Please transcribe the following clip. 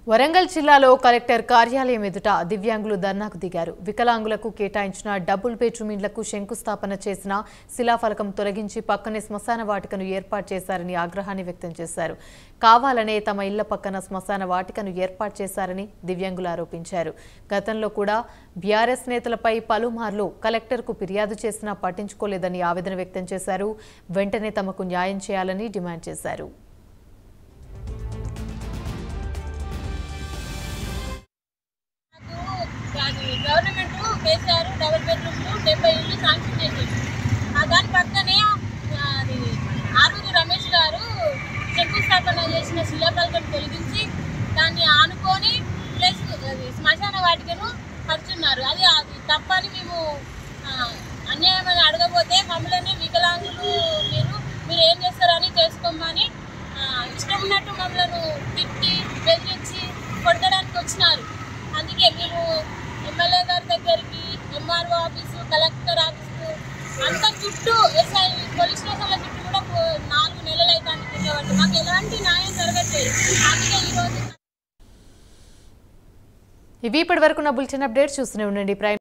వరంగల్ జిల్లాలో కలెక్టర్ కార్యాలయం ఎదుట దివ్యాంగులు ధర్నాకు దిగారు వికలాంగులకు కేటాయించిన డబుల్ బెడ్రూమ్ ఇండ్లకు శంకుస్థాపన చేసిన శిలాఫలకం తొలగించి పక్కనే శ్మశాన వాటికను ఏర్పాటు చేశారని ఆగ్రహాన్ని వ్యక్తం చేశారు కావాలనే తమ ఇళ్ల పక్కన శ్మశాన వాటికను ఏర్పాటు చేశారని దివ్యాంగులు ఆరోపించారు గతంలో కూడా బీఆర్ఎస్ నేతలపై పలుమార్లు కలెక్టర్కు ఫిర్యాదు చేసినా పట్టించుకోలేదని ఆవేదన వ్యక్తం చేశారు వెంటనే తమకు న్యాయం చేయాలని డిమాండ్ చేశారు అది గవర్నమెంట్ కేసీఆర్ డబుల్ బెడ్రూమ్లు డెబ్బై ఇల్లు శాంక్షన్ చేసేది ఆ దాని పక్కనే ఆ, అది ఆరూరి రమేష్ గారు శంకుస్థాపన చేసిన శిలాఫలకం తొలగించి దాన్ని ఆనుకొని ప్లస్ అది శ్మశాన వాటికను కడుతున్నారు అది అది తప్పని మేము ఆ, అన్యాయం అని అడగబోతే మమ్మల్ని వికలాంగులు మీరు మీరు ఏం చేస్తారని చేసుకోమని ఆ, ఇష్టం ఉన్నట్టు మమ్మల్ని తిట్టి బెదిరించి కొట్టడానికి వచ్చినారు అందుకే మేము ఎమ్మెల్యే గారి దగ్గరికి ఎంఆర్ఓ ఆఫీసు కలెక్టర్ ఆఫీసు అంత చుట్టూ ఎస్ఐ పోలీస్ స్టేషన్ల చుట్టూ కూడా పో- నాలుగు నెలలు అయితే తిరగబట్టి మాకు ఎలాంటి న్యాయం జరగట్లేదు అందుకే ఈరోజు ఇవి ఇప్పటి వరకు నా బులెటిన్ అప్డేట్స్ చూస్తూనే ఉండండి ప్రైమ్